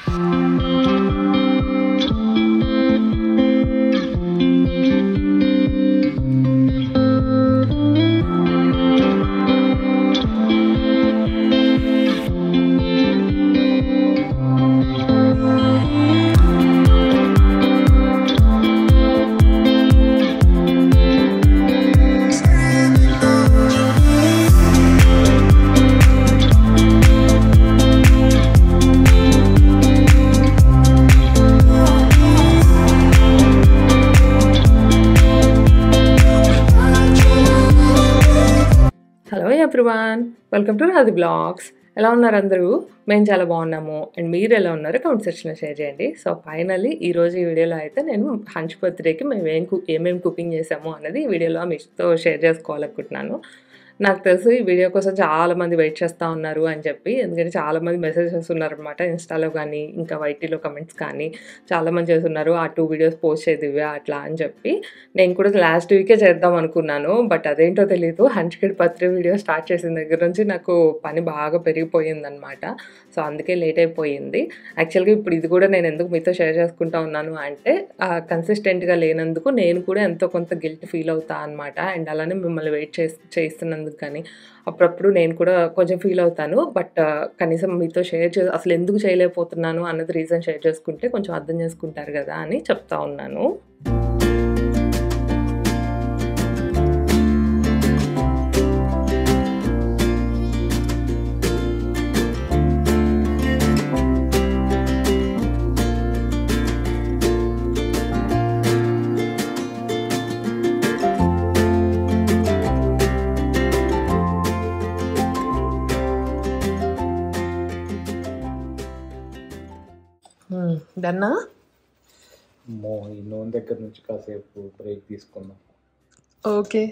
Hello everyone welcome to Radhi blogs ఎలా ఉన్నారు అందరూ మేము చాలా బాగున్నాము అండ్ మీరు ఎలా ఉన్నారు కామెంట్ సెక్షన్లో షేర్ చేయండి సో ఫైనల్లీ ఈరోజు ఈ వీడియోలో అయితే నేను హంచ్ బర్త్డేకి మేము ఏం కుక్ ఏమేమి కుకింగ్ చేసాము అన్నది ఈ వీడియోలో మీతో షేర్ చేసుకోవాలనుకుంటున్నాను నాకు తెలుసు ఈ వీడియో కోసం చాలా మంది వెయిట్ చేస్తూ ఉన్నారు అని చెప్పి ఎందుకంటే చాలా మంది మెసేజెస్ ఉన్నారనమాట ఇన్స్టాలో కానీ ఇంకా వైటీలో కమెంట్స్ కానీ చాలా మంది చేస్తున్నారు ఆ టూ వీడియోస్ పోస్ట్ చేదివ్యా అట్లా అని చెప్పి నేను కూడా లాస్ట్ వీకే చేద్దాం అనుకున్నాను బట్ అదేంటో తెలియదు హండ్రెడ్ బర్త్డే వీడియో స్టార్ట్ చేసిన దగ్గర నుంచి నాకు పని బాగా పెరిగిపోయిందనమాట సో అందుకే లేట్ అయిపోయింది యాక్చువల్గా ఇప్పుడు ఇది కూడా నేను ఎందుకు మీతో షేర్ చేసుకుంటా ఉన్నాను అంటే కన్సిస్టెంట్గా లేనందుకు నేను కూడా ఎంతో కొంత గిల్ట్ ఫీల్ అవుతా అనమాట అండ్ అలానే మిమ్మల్ని వెయిట్ చేసి చేస్తున్నందుకు కానీ అప్పుడప్పుడు నేను కూడా కొంచెం ఫీల్ అవుతాను బట్ కనీసం మీతో షేర్ చే అసలు ఎందుకు చేయలేకపోతున్నాను అన్నది రీజన్ షేర్ చేసుకుంటే కొంచెం అర్థం చేసుకుంటారు కదా అని చెప్తా ఉన్నాను డన్నా అమ్మో ఈ నూనె దగ్గర నుంచి కాసేపు బ్రేక్ తీసుకుందాం ఓకే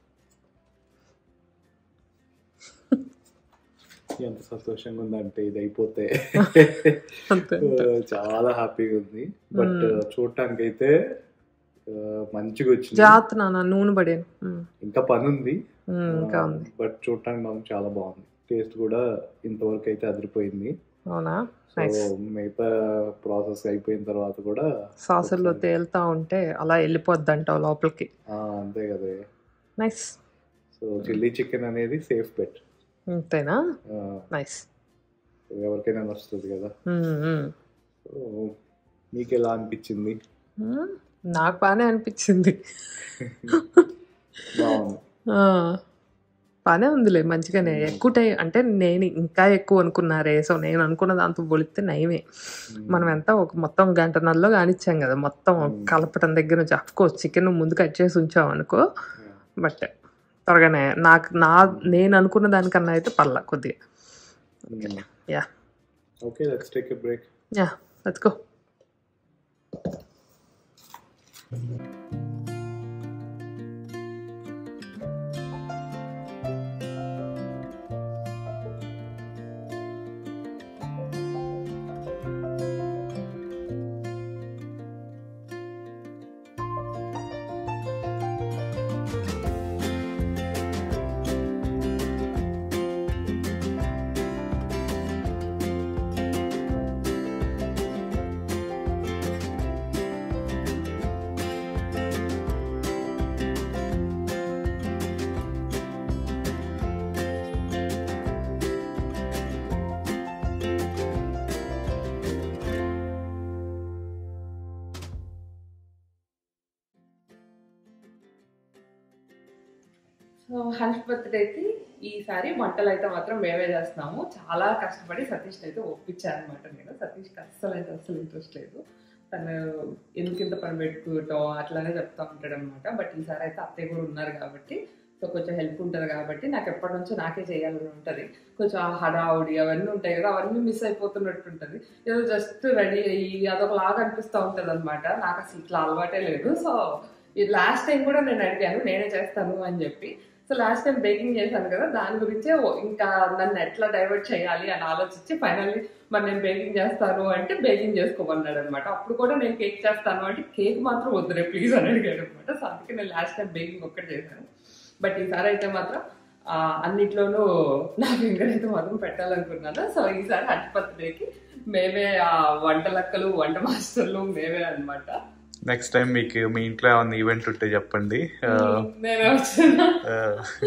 ఎంత సంతోషంగా ఉందంటే ఇది అయిపోతే అంతే చాలా హ్యాపీగా ఉంది బట్ చూడటానికి అయితే మంచిగా వచ్చింది జాగ్రత్త నాన్న నూనె పడాను ఉమ్, ఇంకా పని ఉంది ఉమ్, ఇంకా ఉంది బట్ చూడటానికి మాత్రం చాలా బాగుంది టేస్ట్ కూడా ఇంతవరకు అయితే అదిరిపోయింది అవునా సో నైస్ మిగతా ప్రాసెస్ అయిపోయిన తర్వాత కూడా సాసుల్లో తేలుతా ఉంటే అలా వెళ్ళిపోద్ది అంటావు లోపలికి ఆ, అంతే కదా నైస్ సో చిల్లీ చికెన్ అనేది సేఫ్ బెట్ అంతేనా నైస్ ఎవరికైనా వస్తుంది కదా సో మీకు ఎలా అనిపించింది నాకు బాగానే అనిపించింది బాగుంది ఆ, బాగానే ఉందిలే మంచిగానే ఎక్కువ టైం అంటే నేను ఇంకా ఎక్కువ అనుకున్నారే సో నేను అనుకున్న దాంతో పోలిస్తే నయమే మనం ఎంత ఒక మొత్తం గంటన్నరలో కానిచ్చాం కదా మొత్తం కలపటం దగ్గర నుంచి అఫ్కోర్స్ చికెన్ ముందు కట్ చేసి ఉంచాం అనుకో బట్ త్వరగానే నాకు నా నేను అనుకున్న దానికన్నా అయితే పర్లా కొద్దిగా yeah okay let's take a break yeah let's go so Hansh బర్త్డేకి ఈసారి వంటలు అయితే మాత్రం మేమే చేస్తున్నాము చాలా కష్టపడి సతీష్ అయితే ఒప్పించారనమాట నేను సతీష్కి అస్సలు అయితే అస్సలు ఇంట్రెస్ట్ లేదు తను ఎందుకు ఇంత పని పెట్టుకుంటాం అట్లానే చెప్తా ఉంటాడు అనమాట బట్ ఈసారి అయితే అత్తయ్య కూడా ఉన్నారు కాబట్టి సో కొంచెం హెల్ప్ ఉంటుంది కాబట్టి నాకు ఎప్పటి నుంచో నాకే చేయాలని ఉంటుంది కొంచెం ఆ హడావుడి అవన్నీ ఉంటాయి కదా అవన్నీ మిస్ అయిపోతున్నట్టు ఉంటుంది ఏదో జస్ట్ రెడీ అయ్యి అదొకలాగా అనిపిస్తూ ఉంటుంది అనమాట నాకు అసలు ఇట్లా అలవాటే లేదు సో ఈ లాస్ట్ టైం కూడా నేను అడిగాను నేనే చేస్తాను అని చెప్పి సో లాస్ట్ టైం బేకింగ్ చేశాను కదా దాని గురించే ఓ- ఇంకా నన్ను ఎట్లా డైవర్ట్ చేయాలి అని ఆలోచించి ఫైనల్లీ మరి నేను బేకింగ్ చేస్తాను అంటే బేకింగ్ చేసుకోమన్నాడు అనమాట అప్పుడు కూడా నేను కేక్ చేస్తాను అంటే కేక్ మాత్రం వద్దురే ప్లీజ్ అని అడిగాడు అనమాట సో అందుకే నేను లాస్ట్ టైం బేకింగ్ ఒక్కటి చేశాను బట్ ఈసారి అయితే మాత్రం ఆ, అన్నిట్లోనూ నా ఫింగర్ అయితే మాత్రం పెట్టాలనుకున్నాను సో ఈసారి హట్ బర్త్డేకి మేమే ఆ వంట లక్కలు వంట మాస్టర్లు మేమే అన్నమాట నెక్స్ట్ టైం మీకు మీ ఇంట్లో ఏమైనా ఈవెంట్ ఉంటే చెప్పండి ఆ, నేనే వచ్చిన ఆ,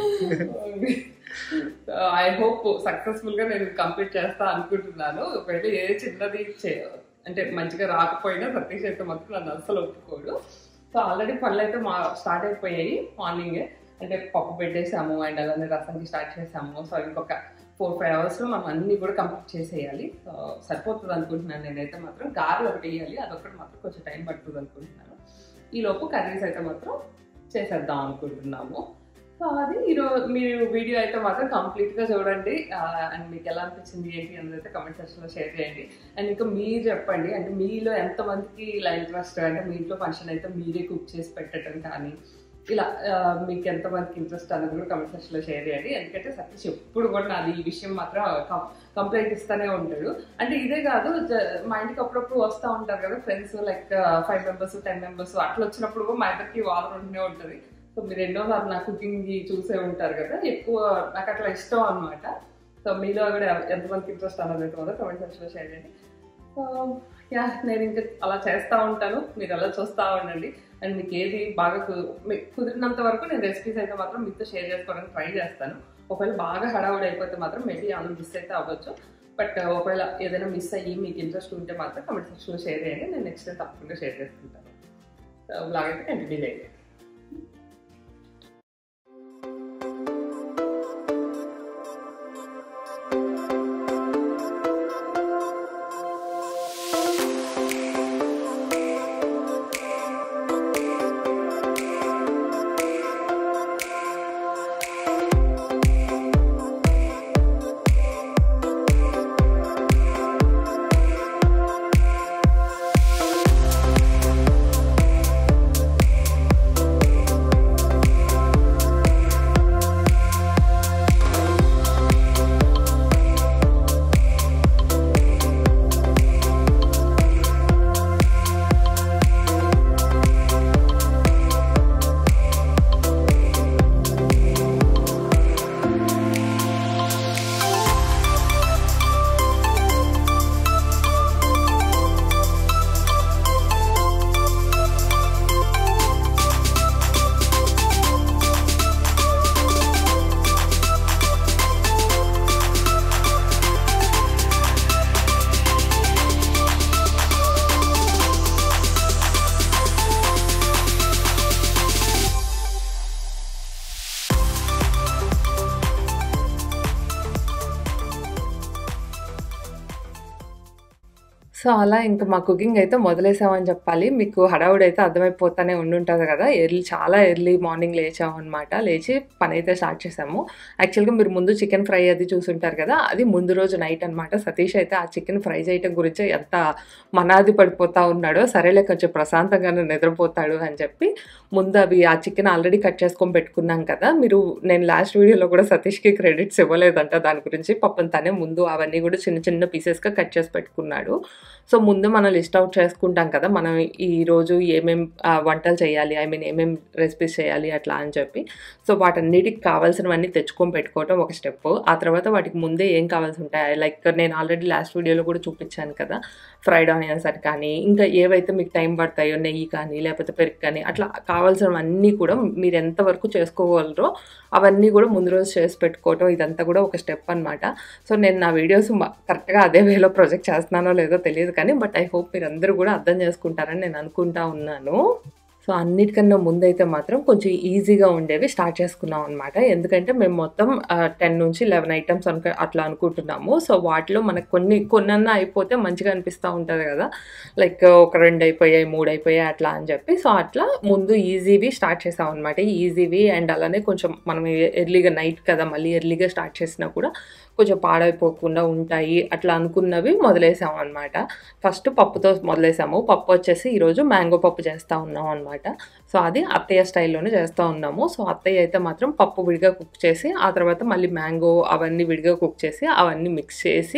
ఐ హోప్ సక్సెస్ఫుల్ గా నేను కంప్లీట్ చేస్తా అనుకుంటున్నాను ఒకవేళ ఏ చిన్నది చే- అంటే మంచిగా రాకపోయినా సతీష్ అయితే మాత్రం నన్ను అస్సలు ఒప్పుకోడు సో ఆల్రెడీ పనులు అయితే మా స్టార్ట్ అయిపోయాయి మార్నింగే అంటే పప్పు పెట్టేసాము అండ్ అలానే రసంకి స్టార్ట్ చేసాము సో ఇంకొక ఫోర్ ఫైవ్ అవర్స్లో మనం అన్ని కూడా కంప్లీట్ చేసేయాలి సో సరిపోతుంది అనుకుంటున్నాను నేనైతే మాత్రం గారెలు ఒకటి వేయాలి అదొకటి మాత్రం కొంచెం టైం పడుతుంది అనుకుంటున్నాను ఈ లోపు కర్రీస్ అయితే మాత్రం చేసేద్దాం అనుకుంటున్నాము సో అది ఈరోజు మీరు వీడియో అయితే మాత్రం కంప్లీట్గా చూడండి అండ్ మీకు ఎలా అనిపించింది ఏంటి అనేది అయితే కమెంట్ సెక్షన్లో షేర్ చేయండి అండ్ ఇంకా మీరు చెప్పండి అంటే మీలో ఎంతమందికి ఇలా ఇంట్రెస్ట్ అంటే మీ ఇంట్లో ఫంక్షన్ అయితే మీరే కుక్ చేసి పెట్టడం కానీ ఇలా ఆ, మీకు ఎంతమందికి ఇంట్రెస్ట్ అనేది కూడా కమెంట్ సెక్షన్లో షేర్ చేయండి ఎందుకంటే సతీష్ ఎప్పుడు కూడా నాది ఈ విషయం మాత్రం కంప్లైంట్ ఇస్తూనే ఉంటాడు అంటే ఇదే కాదు జ- మా ఇంటికి అప్పుడప్పుడు వస్తూ ఉంటారు కదా friends like five members ten members అట్లా వచ్చినప్పుడు కూడా మా ఇద్దరికి వాదన ఉంటూనే ఉంటుంది సో మీరు ఎన్నోసార్లు నా కుకింగ్ చూసే ఉంటారు కదా ఎక్కువ నాకు అట్లా ఇష్టం అనమాట సో మీలో కూడా ఎంతమందికి ఇంట్రెస్ట్ అన్నది అయితే మాత్రం కమెంట్ సెక్షన్లో షేర్ చేయండి సో యా నేను ఇంకా అలా చేస్తూ ఉంటాను మీరు అలా చూస్తూ ఉండండి అండ్ మీకు ఏది బాగా కు- మీకు కుదిరినంత వరకు నేను రెసిపీస్ అయితే మాత్రం మీతో షేర్ చేసుకోవడానికి ట్రై చేస్తాను ఒకవేళ బాగా హడావుడి అయిపోతే మాత్రం మేబీ అందులో మిస్ అయితే అవ్వచ్చు బట్ ఒకవేళ ఏదైనా మిస్ అయ్యి మీకు ఇంట్రెస్ట్ ఉంటే మాత్రం కమెంట్ సెక్షన్లో షేర్ చేయండి నేను నెక్స్ట్ టైం తప్పకుండా షేర్ చేసుకుంటాను బ్లాగ్ అయితే కంటిన్యూ చేయండి సో అలా ఇంకా మా కుకింగ్ అయితే మొదలేసామని చెప్పాలి మీకు హడావుడి అయితే అర్థమైపోతానే ఉండుంటుంది కదా ఎర్లీ చాలా ఎర్లీ మార్నింగ్ లేచాము అనమాట లేచి పని అయితే స్టార్ట్ చేసాము యాక్చువల్గా మీరు ముందు చికెన్ ఫ్రై అది చూసుంటారు కదా అది ముందు రోజు నైట్ అనమాట సతీష్ అయితే ఆ చికెన్ ఫ్రై చేయటం గురించి ఎంత మనాది పడిపోతా ఉన్నాడో సరేలే కొంచెం ప్రశాంతంగానే నిద్రపోతాడు అని చెప్పి ముందు అవి ఆ చికెన్ ఆల్రెడీ కట్ చేసుకొని పెట్టుకున్నాం కదా మీరు నేను లాస్ట్ వీడియోలో కూడా సతీష్కి క్రెడిట్స్ ఇవ్వలేదంట దాని గురించి పాపం తనే ముందు అవన్నీ కూడా చిన్న చిన్న పీసెస్గా కట్ చేసి పెట్టుకున్నాడు సో ముందు మనం లిస్ట్ అవుట్ చేసుకుంటాం కదా మనం ఈ రోజు ఏమేం ఆ, వంటలు చేయాలి ఐ మీన్ ఏమేం రెసిపీస్ చేయాలి అట్లా అని చెప్పి సో వాటన్నిటికి కావాల్సినవన్నీ తెచ్చుకొని పెట్టుకోవటం ఒక స్టెప్ ఆ తర్వాత వాటికి ముందే ఏం కావాల్సి ఉంటాయి లైక్ నేను ఆల్రెడీ లాస్ట్ వీడియోలో కూడా చూపించాను కదా ఫ్రైడ్ ఆనియన్స్ అని కానీ ఇంకా ఏవైతే మీకు టైం పడతాయో నెయ్యి కానీ లేకపోతే పెరుగు కానీ అట్లా కావాల్సినవన్నీ కూడా మీరు ఎంతవరకు చేసుకోగలరో అవన్నీ కూడా ముందు రోజు చేసి పెట్టుకోవటం ఇదంతా కూడా ఒక స్టెప్ అనమాట సో నేను నా వీడియోస్ కరెక్ట్గా అదే వేలో ప్రొజెక్ట్ చేస్తున్నానో లేదో తెలియదు కానీ బట్ ఐ హోప్ మీరు అందరూ కూడా అర్థం చేసుకుంటారని నేను అనుకుంటా ఉన్నాను సో అన్నిటికన్నా ముందైతే మాత్రం కొంచెం ఈజీగా ఉండేవి స్టార్ట్ చేసుకున్నాం అనమాట ఎందుకంటే మేము మొత్తం టెన్ నుంచి లెవెన్ ఐటమ్స్ అనుక అట్లా అనుకుంటున్నాము సో వాటిలో మనకు కొన్ని కొన్నన్నా అయిపోతే మంచిగా అనిపిస్తూ ఉంటుంది కదా లైక్ ఒక రెండు అయిపోయాయి మూడు అయిపోయాయి అట్లా అని చెప్పి సో అట్లా ముందు ఈజీవి స్టార్ట్ చేసాం అనమాట ఈజీవి అండ్ అలానే కొంచెం మనం ఎర్లీగా నైట్ కదా మళ్ళీ ఎర్లీగా స్టార్ట్ చేసినా కూడా కొంచెం పాడైపోకుండా ఉంటాయి అట్లా అనుకున్నవి మొదలేసాం అనమాట ఫస్ట్ పప్పుతో మొదలేసాము పప్పు వచ్చేసి ఈరోజు మ్యాంగో పప్పు చేస్తూ ఉన్నాం అనమాట సో అది అత్తయ్య స్టైల్లోనే చేస్తూ ఉన్నాము సో అత్తయ్య అయితే మాత్రం పప్పు విడిగా కుక్ చేసి ఆ తర్వాత మళ్ళీ మ్యాంగో అవన్నీ విడిగా కుక్ చేసి అవన్నీ మిక్స్ చేసి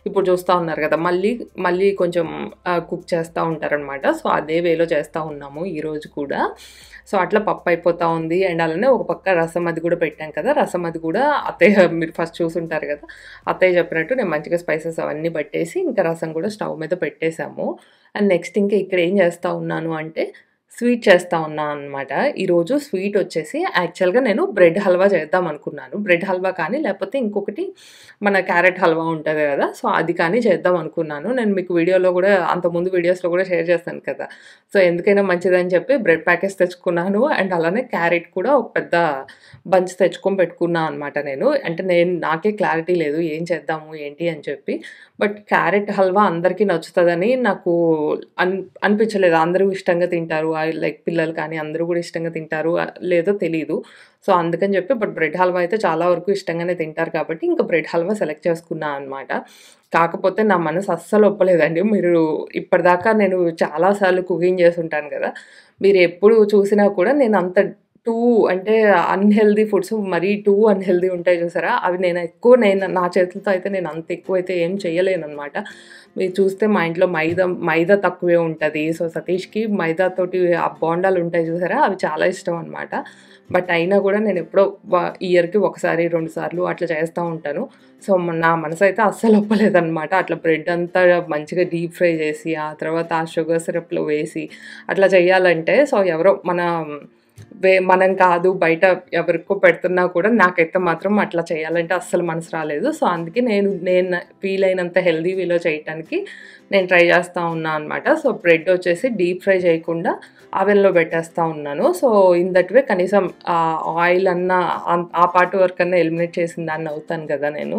ఇప్పుడు చూస్తూ ఉన్నారు కదా మళ్ళీ మళ్ళీ కొంచెం కుక్ చేస్తూ ఉంటారనమాట సో అదే వేలో చేస్తూ ఉన్నాము ఈరోజు కూడా సో అట్లా పప్పు అయిపోతూ ఉంది అండ్ అలానే ఒక పక్క రసం అది కూడా పెట్టాం కదా రసం అది కూడా అత్తయ్య మీరు ఫస్ట్ చూసుంటారు కదా అత్తయ్య చెప్పినట్టు నేను మంచిగా స్పైసెస్ అవన్నీ పట్టేసి ఇంకా రసం కూడా స్టవ్ మీద పెట్టేశాము అండ్ నెక్స్ట్ ఇంకా ఇక్కడ ఏం చేస్తూ ఉన్నాను అంటే స్వీట్ చేస్తూ ఉన్నాను అనమాట ఈరోజు స్వీట్ వచ్చేసి యాక్చువల్గా నేను బ్రెడ్ హల్వా చేద్దాం అనుకున్నాను బ్రెడ్ హల్వా కానీ లేకపోతే ఇంకొకటి మన క్యారెట్ హల్వా ఉంటుంది కదా సో అది కానీ చేద్దాం అనుకున్నాను నేను మీకు వీడియోలో కూడా అంతకుముందు వీడియోస్లో కూడా షేర్ చేస్తాను కదా సో ఎందుకైనా మంచిదని చెప్పి బ్రెడ్ ప్యాకెట్స్ తెచ్చుకున్నాను అండ్ అలానే క్యారెట్ కూడా ఒక పెద్ద బంచ్ తెచ్చుకొని పెట్టుకున్నాను అనమాట నేను అంటే నేను నాకే క్లారిటీ లేదు ఏం చేద్దాము ఏంటి అని చెప్పి బట్ క్యారెట్ హల్వా అందరికీ నచ్చుతుందని నాకు అన్ అనిపించలేదు అందరూ ఇష్టంగా తింటారు లైక్ పిల్లలు కానీ అందరూ కూడా ఇష్టంగా తింటారు లేదో తెలీదు సో అందుకని చెప్పి బట్ బ్రెడ్ హల్వా అయితే చాలా వరకు ఇష్టంగానే తింటారు కాబట్టి ఇంకా బ్రెడ్ హల్వా సెలెక్ట్ చేసుకున్నాను అనమాట కాకపోతే నా మనసు అస్సలు ఒప్పలేదండి మీరు ఇప్పటిదాకా నేను చాలాసార్లు కుకింగ్ చేసి ఉంటాను కదా మీరు ఎప్పుడు చూసినా కూడా నేను అంత టూ అంటే అన్హెల్దీ ఫుడ్స్ మరీ టూ అన్హెల్దీ ఉంటాయి చూసారా అవి నేను ఎక్కువ నేను నా చేతులతో అయితే నేను అంత ఎక్కువ అయితే ఏం చేయలేను అనమాట మీరు చూస్తే మా ఇంట్లో మైదా మైదా తక్కువే ఉంటుంది సో సతీష్కి మైదాతోటి ఆ బోండాలు ఉంటాయి చూసారా అవి చాలా ఇష్టం అనమాట బట్ అయినా కూడా నేను ఎప్పుడో ఇయర్కి ఒకసారి రెండు సార్లు అట్లా చేస్తూ ఉంటాను సో నా మనసు అయితే అస్సలు ఒప్పలేదన్నమాట అట్లా బ్రెడ్ అంతా మంచిగా డీప్ ఫ్రై చేసి ఆ తర్వాత ఆ షుగర్ సిరప్లో వేసి అట్లా చేయాలంటే సో ఎవరో మన వే మనం కాదు బయట ఎవరికో పెడుతున్నా కూడా నాకైతే మాత్రం అట్లా చేయాలంటే అస్సలు మనసు రాలేదు సో అందుకే నేను నేను వీలైనంత హెల్దీ వేలో చేయటానికి నేను ట్రై చేస్తూ ఉన్నాను అనమాట సో బ్రెడ్ వచ్చేసి డీప్ ఫ్రై చేయకుండా అవెన్లో పెట్టేస్తూ ఉన్నాను సో ఇన్ దట్ వే కనీసం ఆయిల్ అన్న ఆ పార్ట్ వర్క్ అన్న ఎలిమినేట్ చేసిన దాన్ని అవుతాను కదా నేను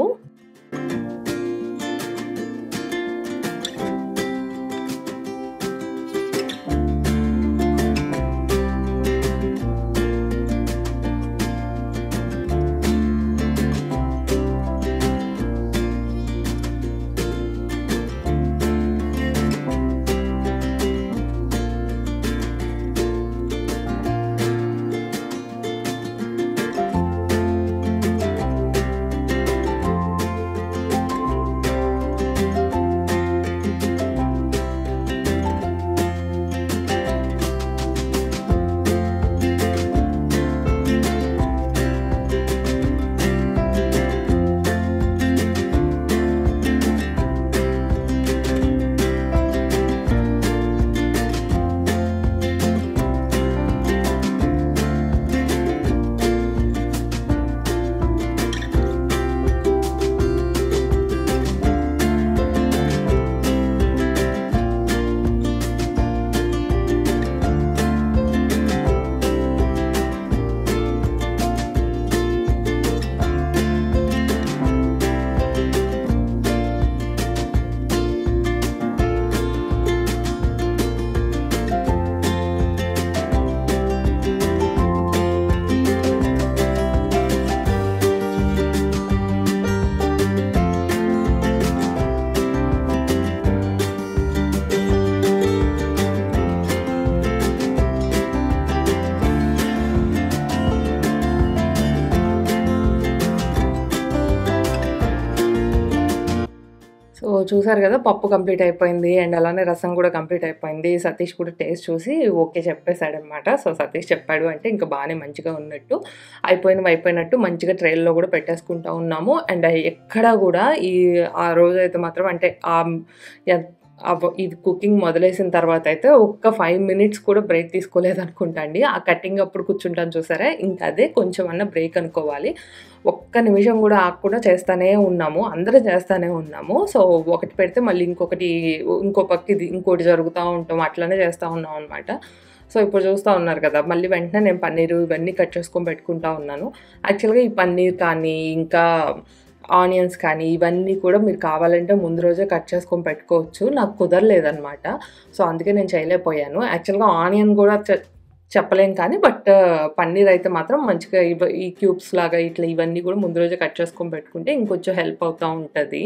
సో చూసారు కదా పప్పు కంప్లీట్ అయిపోయింది అండ్ అలానే రసం కూడా కంప్లీట్ అయిపోయింది సతీష్ కూడా టేస్ట్ చూసి ఓకే చెప్పేశాడు అనమాట సో సతీష్ చెప్పాడు అంటే ఇంకా బాగానే మంచిగా ఉన్నట్టు అయిపోయినవి అయిపోయినట్టు మంచిగా ట్రైల్లో కూడా పెట్టేసుకుంటా ఉన్నాము అండ్ ఎక్కడా కూడా ఈ ఆ రోజు అయితే మాత్రం అంటే ఆ ఎ- అవ- ఇది కుకింగ్ మొదలేసిన తర్వాత అయితే ఒక్క ఫైవ్ మినిట్స్ కూడా బ్రేక్ తీసుకోలేదు అనుకుంటా అండి ఆ కటింగ్ అప్పుడు కూర్చుంటాను చూసారా ఇంకా అదే కొంచెం అన్న బ్రేక్ అనుకోవాలి ఒక్క నిమిషం కూడా ఆకుండా చేస్తానే ఉన్నాము అందరం చేస్తానే ఉన్నాము సో ఒకటి పెడితే మళ్ళీ ఇంకొకటి ఇంకో పక్క ఇది ఇంకోటి జరుగుతూ ఉంటాం అట్లనే చేస్తూ ఉన్నాం అనమాట సో ఇప్పుడు చూస్తూ ఉన్నారు కదా మళ్ళీ వెంటనే నేను పన్నీరు ఇవన్నీ కట్ చేసుకొని పెట్టుకుంటా ఉన్నాను యాక్చువల్గా ఈ పన్నీర్ కానీ ఇంకా ఆనియన్స్ కానీ ఇవన్నీ కూడా మీరు కావాలంటే ముందు రోజే కట్ చేసుకొని పెట్టుకోవచ్చు నాకు కుదరలేదనమాట సో అందుకే నేను చేయలేకపోయాను యాక్చువల్గా ఆనియన్ కూడా చె- చెప్పలేం కానీ బట్ పన్నీర్ అయితే మాత్రం మంచిగా ఇవ ఈ క్యూబ్స్ లాగా ఇట్లా ఇవన్నీ కూడా ముందు రోజే కట్ చేసుకొని పెట్టుకుంటే ఇంకొంచెం హెల్ప్ అవుతూ ఉంటుంది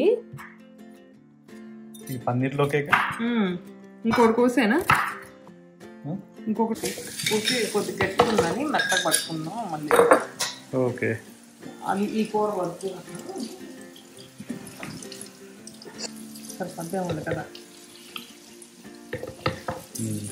ఈ పన్నీర్లోకే ఇంకోటి కోసేనా Hmm? ఇంకొకటి కోసి కొద్ది గట్టిగా ఉందని మెత్తగా పట్టుకుందాం మళ్ళీ ఓకే ఈ కూర వద్దు సరిపోద్దే ఉంది కదా ఉమ్.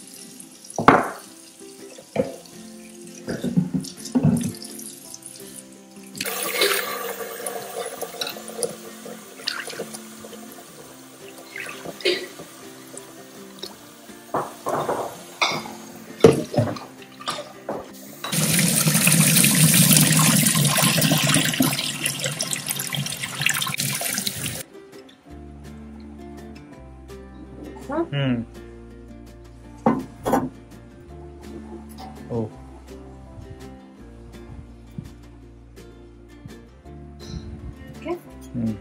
ఉమ్. ఓ ఓకే ఉమ్.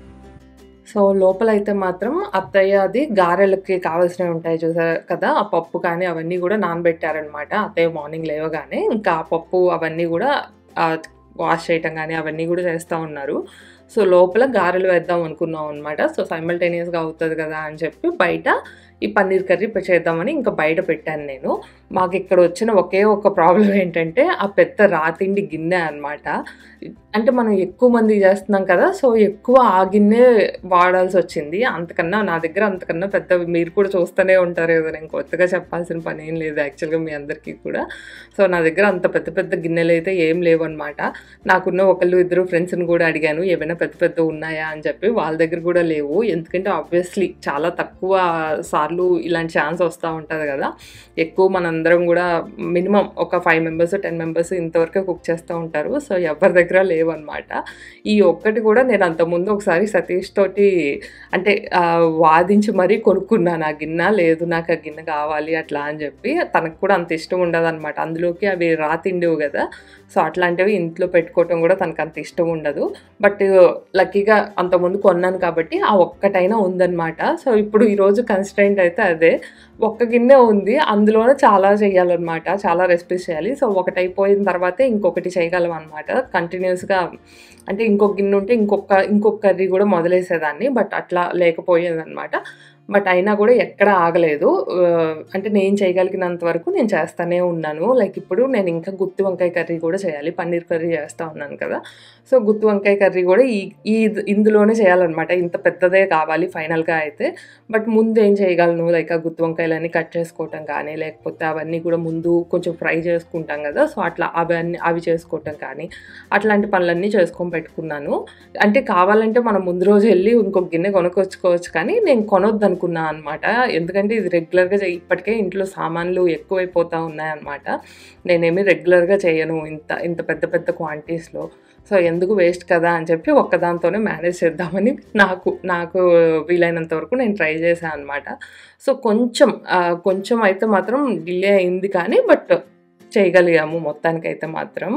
సో లోపలైతే మాత్రం అత్తయ్య అది గారెలకి కావాల్సినవి ఉంటాయి చూసారు కదా ఆ పప్పు కానీ అవన్నీ కూడా నానబెట్టారనమాట అత్తయ్య మార్నింగ్ లేవగానే ఇంకా ఆ పప్పు అవన్నీ కూడా ఆ, వాష్ చేయటం కానీ అవన్నీ కూడా చేస్తూ ఉన్నారు సో లోపల గారెలు వేద్దాం అనుకున్నాం అనమాట సో సైమల్టేనియస్గా అవుతుంది కదా అని చెప్పి బయట ఈ పన్నీర్ కర్రీ పె- చేద్దామని ఇంకా బయట పెట్టాను నేను మాకు ఇక్కడ వచ్చిన ఒకే ఒక ప్రాబ్లం ఏంటంటే ఆ పెద్ద రాతిండి గిన్నె అన్నమాట అంటే మనం ఎక్కువ మంది చేస్తున్నాం కదా సో ఎక్కువ ఆ గిన్నె వాడాల్సి వచ్చింది అంతకన్నా నా దగ్గర అంతకన్నా పెద్ద మీరు కూడా చూస్తూనే ఉంటారు కదా నేను కొత్తగా చెప్పాల్సిన పని ఏం లేదు యాక్చువల్గా మీ అందరికీ కూడా సో నా దగ్గర అంత పెద్ద పెద్ద గిన్నెలు అయితే ఏం లేవన్నమాట నాకున్న ఒకళ్ళు ఇద్దరు ఫ్రెండ్స్ని కూడా అడిగాను ఏమైనా పెద్ద పెద్ద ఉన్నాయా అని చెప్పి వాళ్ళ దగ్గర కూడా లేవు ఎందుకంటే ఆబ్వియస్లీ చాలా తక్కువ సార్లు ఇలాంటి ఛాన్స్ వస్తూ ఉంటుంది కదా ఎక్కువ మనందరం కూడా మినిమం ఒక ఫైవ్ మెంబర్స్ టెన్ మెంబర్స్ ఇంతవరకే కుక్ చేస్తూ ఉంటారు సో ఎవరి దగ్గర లేవన్నమాట ఈ ఒక్కటి కూడా నేను అంతకుముందు ఒకసారి సతీష్ తోటి అంటే ఆ, వాదించి మరీ కొనుక్కున్నాను ఆ గిన్నె లేదు నాకు ఆ గిన్నె కావాలి అట్లా అని చెప్పి తనకు కూడా అంత ఇష్టం ఉండదు అనమాట అందులోకి అవి రాతిండివు కదా సో అట్లాంటివి ఇంట్లో పెట్టుకోవటం కూడా తనకు అంత ఇష్టం ఉండదు బట్ లక్కీగా అంతకుముందు కొన్నాను కాబట్టి ఆ ఒక్కటైనా ఉందన్నమాట సో ఇప్పుడు ఈరోజు కన్స్టెంట్ అయితే అదే ఒక్క గిన్నె ఉంది అందులోనే చాలా చేయాలన్నమాట చాలా రెసిపీస్ చేయాలి సో ఒకటి అయిపోయిన తర్వాతే ఇంకొకటి చేయగలం అనమాట కంటిన్యూస్గా అంటే ఇంకొక గిన్నె ఉంటే ఇంకొక ఇంకొక కర్రీ కూడా మొదలేసేదాన్ని బట్ అట్లా లేకపోయేదన్నమాట బట్ అయినా కూడా ఎక్కడ ఆగలేదు ఆ, అంటే నేను చేయగలిగినంత వరకు నేను చేస్తానే ఉన్నాను లైక్ ఇప్పుడు నేను ఇంకా గుత్తి వంకాయ కర్రీ కూడా చేయాలి పన్నీర్ కర్రీ చేస్తూ ఉన్నాను కదా సో గుత్తి వంకాయ కర్రీ కూడా ఈ ఈ ఇందులోనే చేయాలన్నమాట ఇంత పెద్దదే కావాలి ఫైనల్గా అయితే బట్ ముందు ఏం చేయగలను లైక్ ఆ గుత్తి వంకాయలన్నీ కట్ చేసుకోవటం కానీ లేకపోతే అవన్నీ కూడా ముందు కొంచెం ఫ్రై చేసుకుంటాం కదా సో అట్లా అవన్నీ అవి చేసుకోవటం కానీ అట్లాంటి పనులన్నీ చేసుకొని పెట్టుకున్నాను అంటే కావాలంటే మనం ముందు రోజు వెళ్ళి ఇంకొక గిన్నె కొనుక్కొచ్చుకోవచ్చు కానీ నేను కొనొద్దు అనుకున్నా అనమాట ఎందుకంటే ఇది రెగ్యులర్గా చే- ఇప్పటికే ఇంట్లో సామాన్లు ఎక్కువైపోతూ ఉన్నాయన్నమాట నేనేమి రెగ్యులర్గా చేయను ఇంత ఇంత పెద్ద పెద్ద క్వాంటిటీస్లో సో ఎందుకు వేస్ట్ కదా అని చెప్పి ఒక్కదాంతోనే మేనేజ్ చేద్దామని నాకు నాకు వీలైనంత వరకు నేను ట్రై చేశాను అనమాట సో కొంచెం ఆ, కొంచెం అయితే మాత్రం డిలే అయింది కానీ బట్ చేయగలిగాము మొత్తానికైతే మాత్రం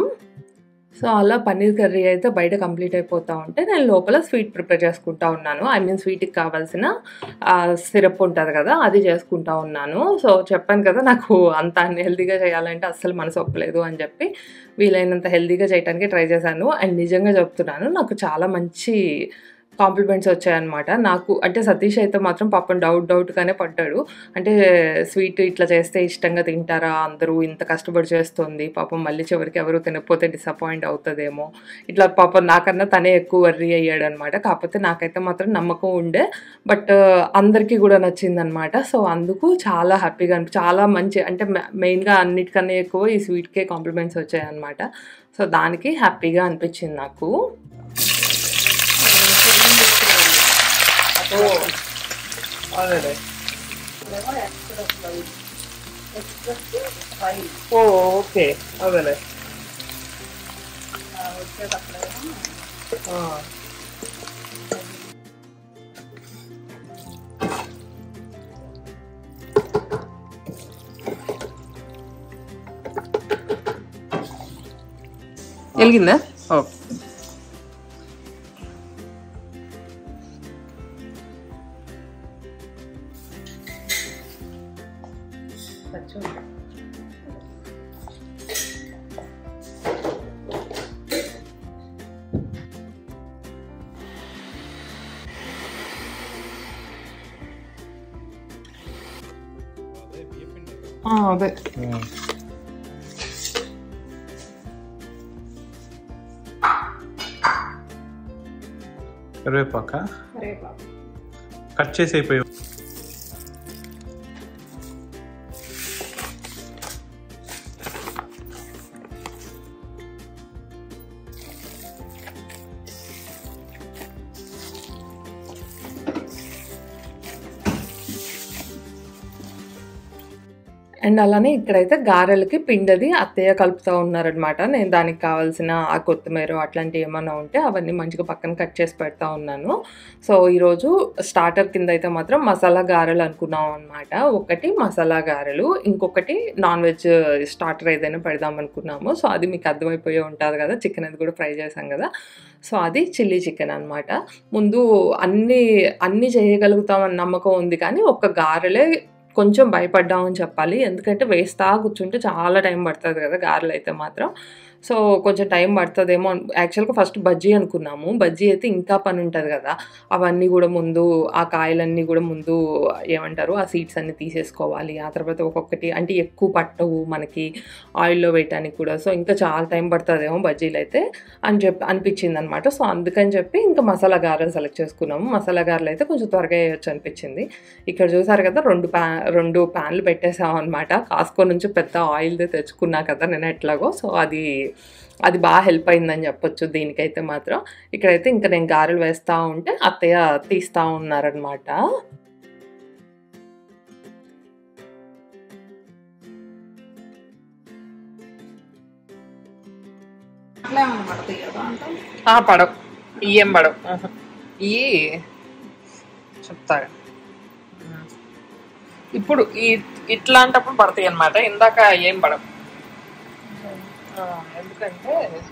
సో అలా పన్నీర్ కర్రీ అయితే బయట కంప్లీట్ అయిపోతూ ఉంటే నేను లోపల స్వీట్ ప్రిపేర్ చేసుకుంటా ఉన్నాను ఐ మీన్ స్వీట్కి కావాల్సిన సిరప్ ఉంటుంది కదా అది చేసుకుంటా ఉన్నాను సో చెప్పాను కదా నాకు అంత హెల్తీగా చేయాలంటే అస్సలు మనసు ఒప్పలేదు అని చెప్పి వీలైనంత హెల్తీగా చేయడానికి ట్రై చేశాను అండ్ నిజంగా చెప్తున్నాను నాకు చాలా మంచి కాంప్లిమెంట్స్ వచ్చాయన్నమాట నాకు అంటే సతీష్ అయితే మాత్రం పాపం డౌట్ డౌట్గానే పడ్డాడు అంటే స్వీట్ ఇట్లా చేస్తే ఇష్టంగా తింటారా అందరూ ఇంత కష్టపడి చేస్తుంది పాపం మళ్ళీ చివరికి ఎవరు తినకపోతే డిసప్పాయింట్ అవుతుందేమో ఇట్లా పాపం నాకన్నా తనే ఎక్కువ వర్రీ అయ్యాడు అనమాట కాకపోతే నాకైతే మాత్రం నమ్మకం ఉండే బట్ అందరికీ కూడా నచ్చిందనమాట సో అందుకు చాలా హ్యాపీగా అనిపి చాలా మంచి అంటే మెయిన్గా అన్నిటికన్నా ఎక్కువ ఈ స్వీట్కే కాంప్లిమెంట్స్ వచ్చాయన్నమాట సో దానికి హ్యాపీగా అనిపించింది నాకు అదే ఓ ఓకే అదేలే ఆ. వెలిగిందా ఓకే ఆ, అదే ఉమ్. కరివేపాక కట్ చేసి అయిపోయావు అండ్ అలానే ఇక్కడైతే గారెలకి పిండది అత్తయ్య కలుపుతూ ఉన్నారనమాట నేను దానికి కావాల్సిన ఆ కొత్తిమీర అట్లాంటివి ఏమైనా ఉంటే అవన్నీ మంచిగా పక్కన కట్ చేసి పెడతా ఉన్నాను సో ఈరోజు స్టార్టర్ కింద అయితే మాత్రం మసాలా గారెలు అనుకున్నాం అనమాట ఒకటి మసాలా గారెలు ఇంకొకటి నాన్ వెజ్ స్టార్టర్ ఏదైనా పెడదాం అనుకున్నాము సో అది మీకు అర్థమైపోయి ఉంటుంది కదా చికెన్ అది కూడా ఫ్రై చేసాం కదా సో అది చిల్లీ చికెన్ అనమాట ముందు అన్ని అన్ని చేయగలుగుతామని నమ్మకం ఉంది కానీ ఒక్క గారెలే కొంచెం భయపడ్డామని చెప్పాలి ఎందుకంటే వేస్తా కూర్చుంటే చాలా టైం పడుతుంది కదా గారెలు అయితే మాత్రం సో కొంచెం టైం పడుతుందేమో యాక్చువల్గా ఫస్ట్ బజ్జీ అనుకున్నాము బజ్జీ అయితే ఇంకా పని ఉంటుంది కదా అవన్నీ కూడా ముందు ఆ కాయలన్నీ కూడా ముందు ఏమంటారు ఆ సీడ్స్ అన్ని తీసేసుకోవాలి ఆ తర్వాత ఒక్కొక్కటి అంటే ఎక్కువ పట్టవు మనకి ఆయిల్లో వేయటానికి కూడా సో ఇంకా చాలా టైం పడుతుందేమో బజ్జీలు అయితే అని చెప్పి అనిపించింది అనమాట సో అందుకని చెప్పి ఇంకా మసాలా గారెలు సెలెక్ట్ చేసుకున్నాము మసాలా గారెలు అయితే కొంచెం త్వరగా వేయచ్చు అనిపించింది ఇక్కడ చూసారు కదా రెండు ప్యా రెండు ప్యాన్లు పెట్టేసాం అనమాట కాస్కో నుంచి పెద్ద ఆయిల్దే తెచ్చుకున్నా కదా నేను ఎట్లాగో సో అది అది బాగా హెల్ప్ అయిందని చెప్పొచ్చు దీనికైతే మాత్రం ఇక్కడైతే ఇంకా నేను గారెలు వేస్తూ ఉంటే అత్తయ్య తీస్తూ ఉన్నారనమాట అట్లా ఏమైనా పడతాయి కదా అంటే పడవు ఏం పడవు ఈ చెప్తాగా ఇప్పుడు ఈ ఇట్లాంటప్పుడు పడతాయి అనమాట ఇందాక ఏం పడవు ఆ, ఎందుకంటే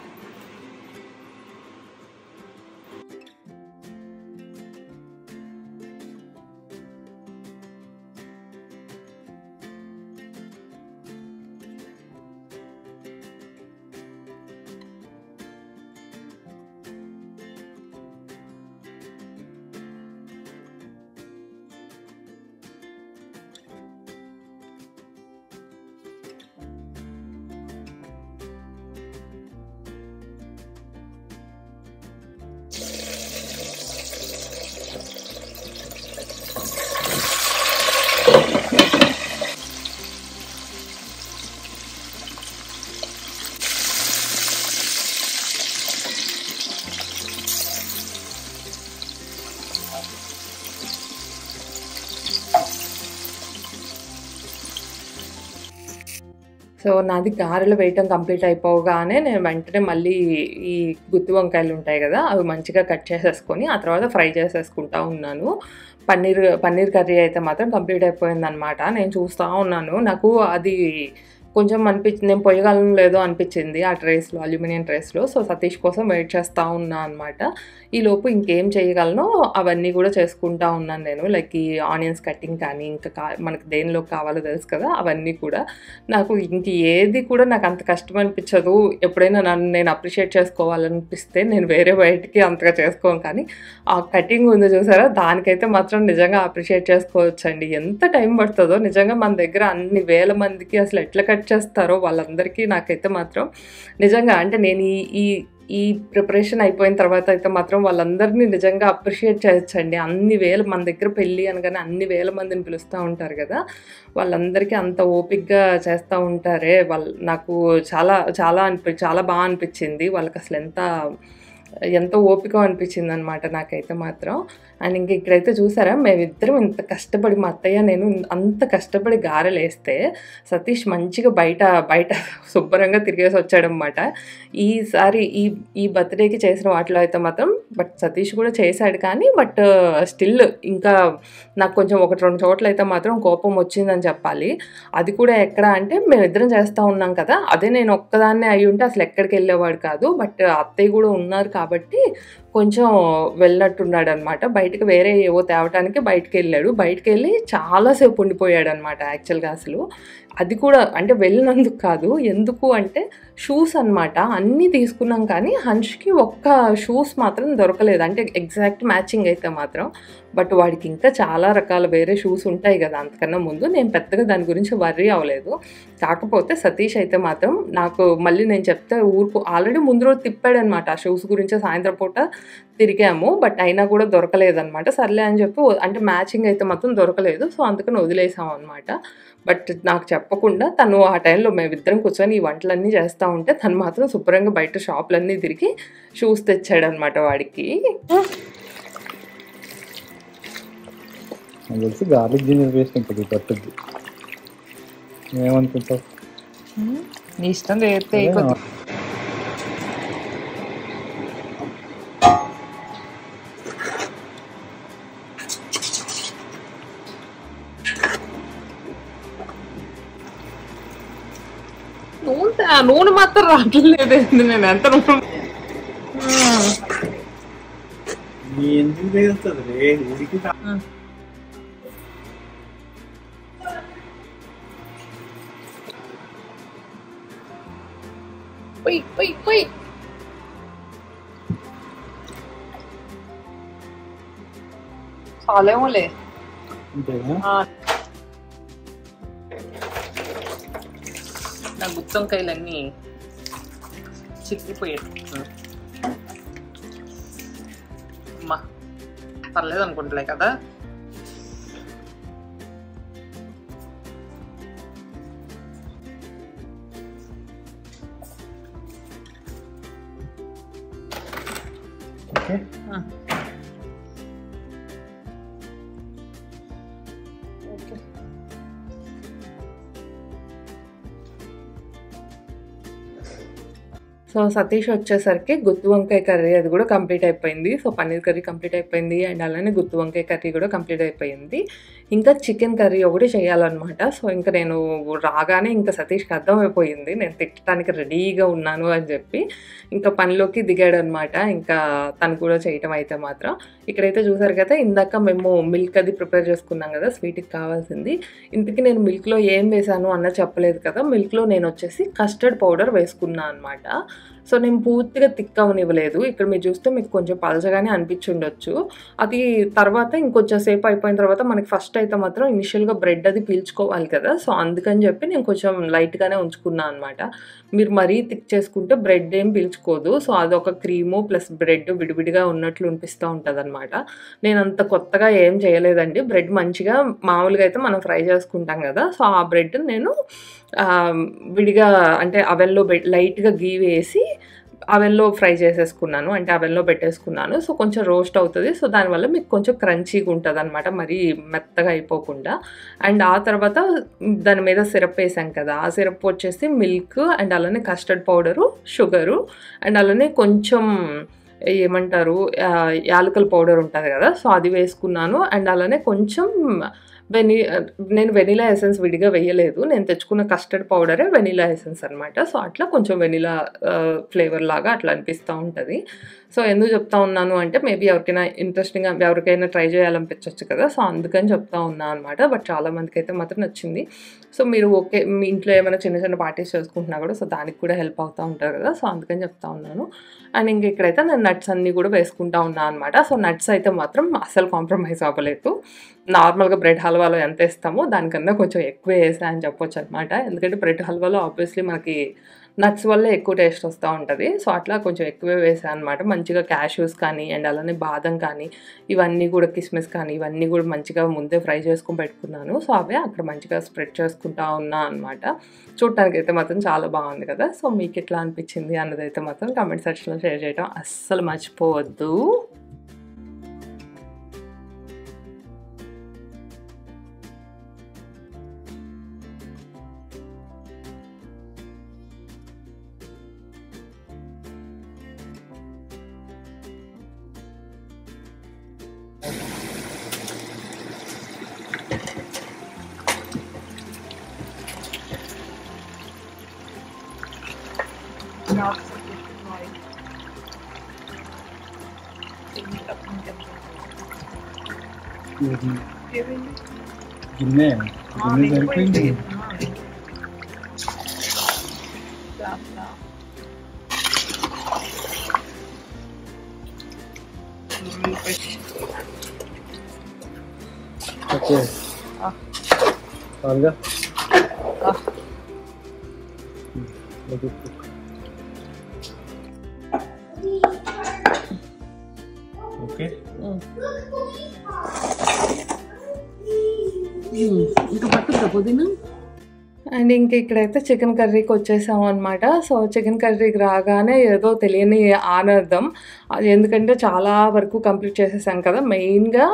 సో నాది గారెలు వేయటం కంప్లీట్ అయిపోగానే నేను వెంటనే మళ్ళీ ఈ గుత్తి వంకాయలు ఉంటాయి కదా అవి మంచిగా కట్ చేసేసుకొని ఆ తర్వాత ఫ్రై చేసేసుకుంటా ఉన్నాను పన్నీర్ పన్నీర్ కర్రీ అయితే మాత్రం కంప్లీట్ అయిపోయింది అనమాట నేను చూస్తూ ఉన్నాను నాకు అది కొంచెం అనిపించింది నేను పొయ్యగలను లేదో అనిపించింది ఆ ట్రేస్లో అల్యూమినియం ట్రేస్లో సో సతీష్ కోసం వెయిట్ చేస్తూ ఉన్నా అనమాట ఈ లోపు ఇంకేం చేయగలను అవన్నీ కూడా చేసుకుంటా ఉన్నాను నేను లైక్ ఈ ఆనియన్స్ కటింగ్ కానీ ఇంకా కా మనకి దేనిలో కావాలో తెలుసు కదా అవన్నీ కూడా నాకు ఇంక ఏది కూడా నాకు అంత కష్టం అనిపించదు ఎప్పుడైనా నన్ను నేను అప్రిషియేట్ చేసుకోవాలనిపిస్తే నేను వేరే బయటికి అంతగా చేసుకోను కానీ ఆ కటింగ్ ఉంది చూసారా దానికైతే మాత్రం నిజంగా అప్రిషియేట్ చేసుకోవచ్చండి ఎంత టైం పడుతుందో నిజంగా మన దగ్గర అన్ని వేల మందికి అసలు ఎట్లా కట్ చేస్తారో వాళ్ళందరికీ నాకైతే మాత్రం నిజంగా అంటే నేను ఈ ఈ ఈ ప్రిపరేషన్ అయిపోయిన తర్వాత అయితే మాత్రం వాళ్ళందరినీ నిజంగా అప్రిషియేట్ చేయొచ్చండి అన్ని వేల మన దగ్గర పెళ్ళి అనగానే అన్ని వేల మందిని పిలుస్తూ ఉంటారు కదా వాళ్ళందరికీ అంత ఓపిక్గా చేస్తూ ఉంటారే వాళ్ళు నాకు చాలా చాలా అనిపి చాలా బాగా అనిపించింది వాళ్ళకి అసలు ఎంత ఎంతో ఓపిక అనిపించింది అనమాట నాకైతే మాత్రం అండ్ ఇంక ఇక్కడైతే చూసారా మేమిద్దరం ఇంత కష్టపడి మా అత్తయ్య నేను అంత కష్టపడి గారెలు వేస్తే సతీష్ మంచిగా బయట బయట శుభ్రంగా తిరిగేసి వచ్చాడనమాట ఈసారి ఈ ఈ బర్త్డేకి చేసిన వాటిలో అయితే మాత్రం బట్ సతీష్ కూడా చేశాడు కానీ బట్ స్టిల్ ఇంకా నాకు కొంచెం ఒకటి రెండు చోట్ల అయితే మాత్రం కోపం వచ్చిందని చెప్పాలి అది కూడా ఎక్కడ అంటే మేమిద్దరం చేస్తూ ఉన్నాం కదా అదే నేను ఒక్కదాన్నే అయి ఉంటే అసలు ఎక్కడికి వెళ్ళేవాడు కాదు బట్ అత్తయ్య కూడా ఉన్నారు కాబట్టి కొంచెం వెళ్ళినట్టున్నాడు అనమాట బయటకు వేరే ఏవో తేవటానికి బయటకు వెళ్ళాడు బయటకు వెళ్ళి చాలాసేపు ఉండిపోయాడు అనమాట యాక్చువల్గా అసలు అది కూడా అంటే వెళ్ళినందుకు కాదు ఎందుకు అంటే షూస్ అన్నమాట అన్నీ తీసుకున్నాం కానీ హన్ష్కి ఒక్క షూస్ మాత్రం దొరకలేదు అంటే ఎగ్జాక్ట్ మ్యాచింగ్ అయితే మాత్రం బట్ వాడికి ఇంకా చాలా రకాల వేరే షూస్ ఉంటాయి కదా అంతకన్నా ముందు నేను పెద్దగా దాని గురించి వర్రీ అవ్వలేదు కాకపోతే సతీష్ అయితే మాత్రం నాకు మళ్ళీ నేను చెప్తే ఊరుకు ఆల్రెడీ ముందు రోజు తిప్పాడనమాట ఆ షూస్ గురించి సాయంత్రం పూట తిరిగాము బట్ అయినా కూడా దొరకలేదనమాట సర్లే అని చెప్పి వ- అంటే మ్యాచింగ్ అయితే మాత్రం దొరకలేదు సో అందుకని వదిలేసాం అనమాట బట్ నాకు చెప్పకుండా తను ఆ టైంలో మేమిద్దరం కూర్చొని ఈ వంటలన్నీ చేస్తూ ఉంటే తను మాత్రం శుభ్రంగా బయట షాపులన్నీ తిరిగి షూస్ తెచ్చాడనమాట వాడికి నాకు తెలిసి గార్లిక్ జింజర్ పేస్ట్ ఉంటుంది పట్టుద్ది ఏమనుకుంటావు నీ ఇష్టం చేస్తే అదే, నూనె ఆ నూనె మాత్రం రావట్లేదు నేను ఎంత నూనె ఎందుకు వేస్తుంది లేదు ఉడికి పోయి పోయి పోయి చాలేమోలే అంతేనా నా గుత్తొంకాయలన్నీ చిక్కిపోయాయి అమ్మా పర్లేదు అనుకుంటలే కదా ఓకే ఓకే సో సతీష్ వచ్చేసరికి గుత్తి వంకాయ కర్రీ అది కూడా కంప్లీట్ అయిపోయింది సో పన్నీర్ కర్రీ కంప్లీట్ అయిపోయింది అండ్ అలానే గుత్తి వంకాయ కర్రీ కూడా కంప్లీట్ అయిపోయింది ఇంకా చికెన్ కర్రీ ఒకటి చేయాలన్నమాట సో ఇంకా నేను రాగానే ఇంకా సతీష్కి అర్థమైపోయింది నేను తిట్టడానికి రెడీగా ఉన్నాను అని చెప్పి ఇంకా పనిలోకి దిగాడు అనమాట ఇంకా తను కూడా చేయటం అయితే మాత్రం ఇక్కడైతే చూసారు కదా ఇందాక మేము మిల్క్ అది ప్రిపేర్ చేసుకున్నాం కదా స్వీట్కి కావాల్సింది ఇంతకీ నేను మిల్క్లో ఏం వేసాను అన్న చెప్పలేదు కదా మిల్క్లో నేను వచ్చేసి కస్టర్డ్ పౌడర్ వేసుకున్నాను అనమాట సో నేను పూర్తిగా తిక్ అవనివ్వలేదు ఇక్కడ మీరు చూస్తే మీకు కొంచెం పలచగానే అనిపించి ఉండొచ్చు అది తర్వాత ఇంకొంచెం సేపు అయిపోయిన తర్వాత మనకి ఫస్ట్ అయితే మాత్రం ఇనిషియల్గా బ్రెడ్ అది పీల్చుకోవాలి కదా సో అందుకని చెప్పి నేను కొంచెం లైట్గానే ఉంచుకున్నాను అనమాట మీరు మరీ థిక్ చేసుకుంటే బ్రెడ్ ఏం పీల్చుకోదు సో అదొక క్రీము ప్లస్ బ్రెడ్ విడివిడిగా ఉన్నట్లు అనిపిస్తూ ఉంటుంది అనమాట నేను అంత కొత్తగా ఏం చేయలేదండి బ్రెడ్ మంచిగా మామూలుగా అయితే మనం ఫ్రై చేసుకుంటాం కదా సో ఆ బ్రెడ్ నేను ఆ, విడిగా అంటే అవెన్లో పెట్ లైట్గా గీ వేసి అవెన్లో ఫ్రై చేసేసుకున్నాను అంటే అవెన్లో పెట్టేసుకున్నాను సో కొంచెం రోస్ట్ అవుతుంది సో దానివల్ల మీకు కొంచెం క్రంచీగా ఉంటుంది అనమాట మరీ మెత్తగా అయిపోకుండా అండ్ ఆ తర్వాత దాని మీద సిరప్ వేసాం కదా ఆ సిరప్ వచ్చేసి మిల్క్ అండ్ అలానే కస్టర్డ్ పౌడరు షుగరు అండ్ అలానే కొంచెం ఏమంటారు ఆ, యాలకుల పౌడర్ ఉంటుంది కదా సో అది వేసుకున్నాను అండ్ అలానే కొంచెం వెని నేను వెనిలా ఎసెన్స్ విడిగా వేయలేదు నేను తెచ్చుకున్న కస్టర్డ్ పౌడరే వెనిలా ఎసెన్స్ అనమాట సో అట్లా కొంచెం వెనిలా ఫ్లేవర్ లాగా అట్లా అనిపిస్తూ ఉంటుంది సో ఎందుకు చెప్తా ఉన్నాను అంటే మేబీ ఎవరికైనా ఇంట్రెస్టింగ్గా ఎవరికైనా ట్రై చేయాలనిపించవచ్చు కదా సో అందుకని చెప్తా ఉన్నా అనమాట బట్ చాలా మందికి అయితే మాత్రం నచ్చింది సో మీరు ఓకే మీ ఇంట్లో ఏమైనా చిన్న చిన్న పార్టీస్ చేసుకుంటున్నా కూడా సో దానికి కూడా హెల్ప్ అవుతూ ఉంటారు కదా సో అందుకని చెప్తా ఉన్నాను అండ్ ఇంక ఇక్కడైతే నేను నట్స్ అన్నీ కూడా వేసుకుంటా ఉన్నాను అనమాట సో నట్స్ అయితే మాత్రం అస్సలు కాంప్రమైజ్ అవ్వలేదు నార్మల్గా బ్రెడ్ హల్వాలో ఎంత వేస్తామో దానికన్నా కొంచెం ఎక్కువ వేసా అని చెప్పొచ్చు అనమాట ఎందుకంటే బ్రెడ్ హల్వాలో ఆబ్వియస్లీ మనకి నట్స్ వల్లే ఎక్కువ టేస్ట్ వస్తూ ఉంటుంది సో అట్లా కొంచెం ఎక్కువే వేసాను అనమాట మంచిగా క్యాష్యూస్ కానీ అండ్ అలానే బాదం కానీ ఇవన్నీ కూడా కిస్మిస్ కానీ ఇవన్నీ కూడా మంచిగా ముందే ఫ్రై చేసుకొని పెట్టుకున్నాను సో అవే అక్కడ మంచిగా స్ప్రెడ్ చేసుకుంటా ఉన్నా అనమాట చూడటానికి అయితే మాత్రం చాలా బాగుంది కదా సో మీకు ఎట్లా అనిపించింది అన్నదైతే మాత్రం కామెంట్ సెక్షన్లో షేర్ చేయడం అస్సలు మర్చిపోవద్దు గిన్నె గిన్నె సరిపోయింది ఓకే చాలుగా ఓకే ఇంకా పట్టుకుందా పుదీనా అండ్ ఇంక ఇక్కడైతే చికెన్ కర్రీకి వచ్చేసాం అనమాట సో చికెన్ కర్రీకి రాగానే ఏదో తెలియని ఆనందం అది ఎందుకంటే చాలా వరకు కంప్లీట్ చేసేసాం కదా మెయిన్గా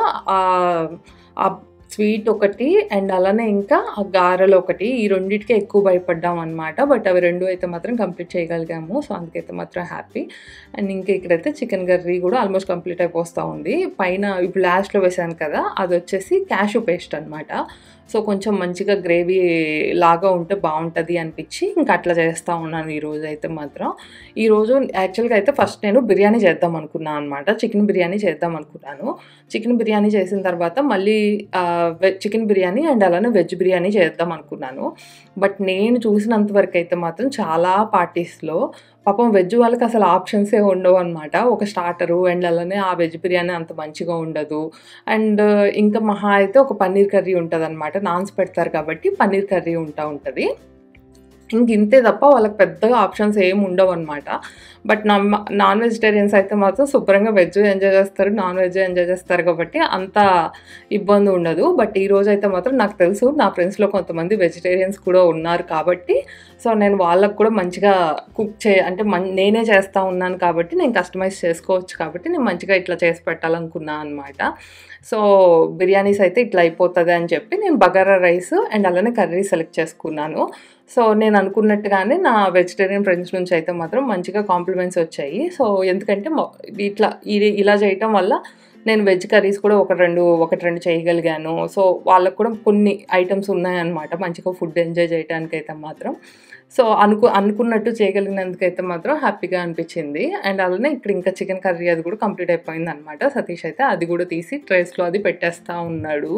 ఆ స్వీట్ ఒకటి అండ్ అలానే ఇంకా ఆ గారెలు ఒకటి ఈ రెండింటికే ఎక్కువ భయపడ్డాం అనమాట బట్ అవి రెండు అయితే మాత్రం కంప్లీట్ చేయగలిగాము సో అందుకైతే మాత్రం హ్యాపీ అండ్ ఇంకా ఇక్కడైతే చికెన్ కర్రీ కూడా ఆల్మోస్ట్ కంప్లీట్ అయిపోస్తూ ఉంది పైన ఇప్పుడు లాస్ట్లో వేసాను కదా అది వచ్చేసి క్యాషు పేస్ట్ అనమాట సో కొంచెం మంచిగా గ్రేవీ లాగా ఉంటే బాగుంటుంది అనిపించి ఇంకా అట్లా చేస్తూ ఉన్నాను ఈరోజు అయితే మాత్రం ఈరోజు యాక్చువల్గా అయితే ఫస్ట్ నేను బిర్యానీ చేద్దాం అనుకున్నాను అనమాట చికెన్ బిర్యానీ చేద్దాం అనుకున్నాను చికెన్ బిర్యానీ చేసిన తర్వాత మళ్ళీ వెజ్ చికెన్ బిర్యానీ అండ్ అలానే వెజ్ బిర్యానీ చేద్దాం అనుకున్నాను బట్ నేను చూసినంత వరకు అయితే మాత్రం చాలా పార్టీస్లో పాపం వెజ్ వాళ్ళకి అసలు ఆప్షన్సే ఉండవు అనమాట ఒక స్టార్టరు అండ్ అలానే ఆ వెజ్ బిర్యానీ అంత మంచిగా ఉండదు అండ్ ఇంకా మహా అయితే ఒక పన్నీర్ కర్రీ ఉంటుంది అనమాట నాన్స్ పెడతారు కాబట్టి పన్నీర్ కర్రీ ఉంటా ఉంటుంది ఇంక ఇంతే తప్ప వాళ్ళకి పెద్దగా ఆప్షన్స్ ఏమి ఉండవు అనమాట బట్ నా నాన్ వెజిటేరియన్స్ అయితే మాత్రం శుభ్రంగా వెజ్ ఎంజాయ్ చేస్తారు నాన్ వెజ్ ఎంజాయ్ చేస్తారు కాబట్టి అంత ఇబ్బంది ఉండదు బట్ ఈ రోజు అయితే మాత్రం నాకు తెలుసు నా ఫ్రెండ్స్లో కొంతమంది వెజిటేరియన్స్ కూడా ఉన్నారు కాబట్టి సో నేను వాళ్ళకు కూడా మంచిగా కుక్ చే అంటే మన్ నేనే చేస్తూ ఉన్నాను కాబట్టి నేను కస్టమైజ్ చేసుకోవచ్చు కాబట్టి నేను మంచిగా ఇట్లా చేసి పెట్టాలనుకున్నాను అనమాట సో బిర్యానీస్ అయితే ఇట్లా అయిపోతుంది అని చెప్పి నేను బగారా రైస్ అండ్ అలానే కర్రీ సెలెక్ట్ చేసుకున్నాను సో నేను అనుకున్నట్టుగానే నా వెజిటేరియన్ ఫ్రెండ్స్ నుంచి అయితే మాత్రం మంచిగా కాంప్లిమెంట్స్ వచ్చాయి సో ఎందుకంటే మొ- ఇట్లా ఇది ఇలా చేయటం వల్ల నేను వెజ్ కర్రీస్ కూడా ఒక రెండు ఒకటి రెండు చేయగలిగాను సో వాళ్ళకు కూడా కొన్ని ఐటమ్స్ ఉన్నాయన్నమాట మంచిగా ఫుడ్ ఎంజాయ్ చేయడానికి అయితే మాత్రం సో అనుకు అనుకున్నట్టు చేయగలిగినందుకైతే మాత్రం హ్యాపీగా అనిపించింది అండ్ అలానే ఇక్కడ ఇంకా చికెన్ కర్రీ అది కూడా కంప్లీట్ అయిపోయింది అనమాట సతీష్ అయితే అది కూడా తీసి ట్రేస్లో అది పెట్టేస్తా ఉన్నాడు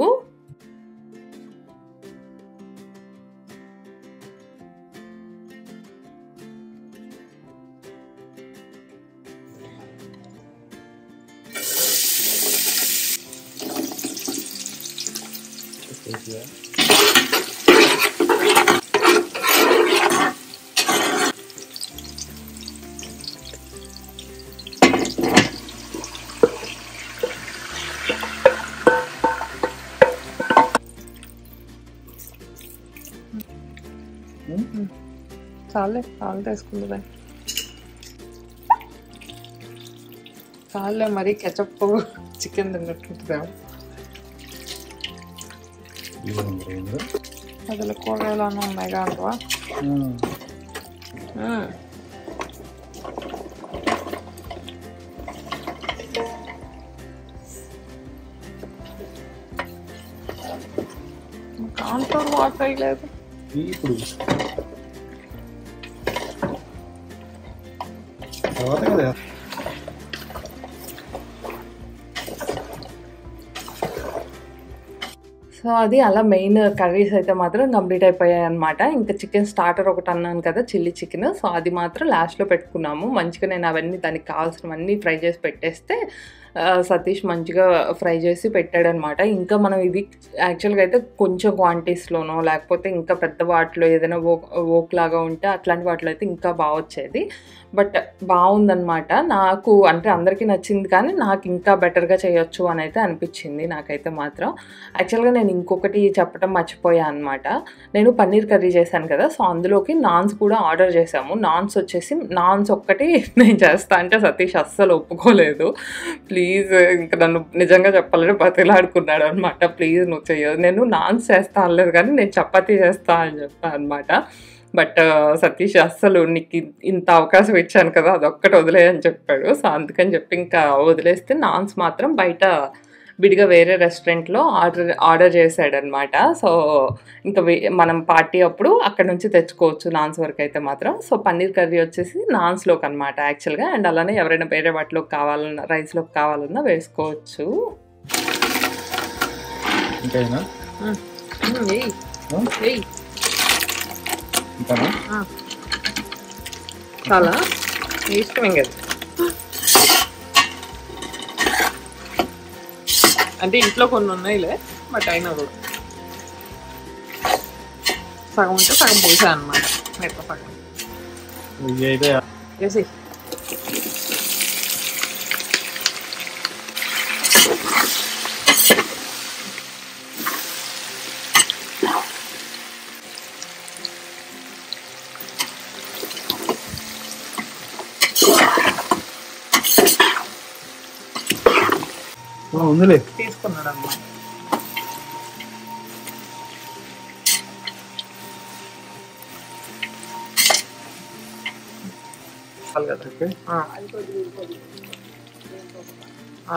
చాలే చాలు వేసుకుందా చాలే మరి కెచప్ చికెన్ తిన్నట్టుంటుందేమో అసలు కూరగాయలు ఉన్నాయి కాదువా కాన్ఫ్లోర్ వాటర్ వేయలేదు ఇప్పుడు తర్వాత కదా సో అది అలా మెయిన్ కర్రీస్ అయితే మాత్రం కంప్లీట్ అయిపోయాయి అనమాట ఇంకా చికెన్ స్టార్టర్ ఒకటి అన్నాను కదా చిల్లీ చికెన్ సో అది మాత్రం లాస్ట్లో పెట్టుకున్నాము మంచిగా నేను అవన్నీ దానికి కావాల్సినవన్నీ ఫ్రై చేసి పెట్టేస్తే ఆ, సతీష్ మంచిగా ఫ్రై చేసి పెట్టాడనమాట ఇంకా మనం ఇది యాక్చువల్గా అయితే కొంచెం క్వాంటిటీస్లోనో లేకపోతే ఇంకా పెద్ద వాటిలో ఏదైనా ఓక్ ఓక్ లాగా ఉంటే అట్లాంటి వాటిలో అయితే ఇంకా బాగా వచ్చేది బట్ బాగుందన్నమాట నాకు అంటే అందరికీ నచ్చింది కానీ నాకు ఇంకా బెటర్గా చేయొచ్చు అని అయితే అనిపించింది నాకైతే మాత్రం యాక్చువల్గా నేను ఇంకొకటి చెప్పడం మర్చిపోయా అనమాట నేను పన్నీర్ కర్రీ చేశాను కదా సో అందులోకి నాన్స్ కూడా ఆర్డర్ చేశాము నాన్స్ వచ్చేసి నాన్స్ ఒక్కటి నేను చేస్తా అంటే సతీష్ అస్సలు ఒప్పుకోలేదు ప్లీజ్ ఇంకా నన్ను నిజంగా చెప్పాలంటే బతిలాడుకున్నాడు అనమాట ప్లీజ్ నువ్వు చెయ్యదు నేను నాన్స్ చేస్తా అనలేదు కానీ నేను చపాతీ చేస్తా అని చెప్పాను అనమాట బట్ సతీష్ అస్సలు నీకు ఇ- ఇంత అవకాశం ఇచ్చాను కదా అదొక్కటి వదిలేయని చెప్పాడు సో అందుకని చెప్పి ఇంకా వదిలేస్తే నాన్స్ మాత్రం బయట విడిగా వేరే రెస్టారెంట్లో ఆర్డర్ ఆర్డర్ చేశాడనమాట సో ఇంకా వే- మనం పార్టీ అప్పుడు అక్కడ నుంచి తెచ్చుకోవచ్చు నాన్స్ వరకు అయితే మాత్రం సో పన్నీర్ కర్రీ వచ్చేసి నాన్స్లోకి అనమాట యాక్చువల్గా అండ్ అలానే ఎవరైనా వేరే వాటిలోకి కావాలన్నా రైస్లోకి కావాలన్నా వేసుకోవచ్చు ఇంకైనా ఇంకానా చాలా ఇష్టం కదా అంటే ఇంట్లో కొన్ని ఉన్నాయిలే బట్ అయినా కూడా సగం ఉంటే సగం పోసా అనమాట మిగతా సగం ఇవి అయితే వేసి ఆ, ఉందిలే తీసుకున్నాడు అన్నమాట చాలు కదా ఓకే ఆ. ఆ.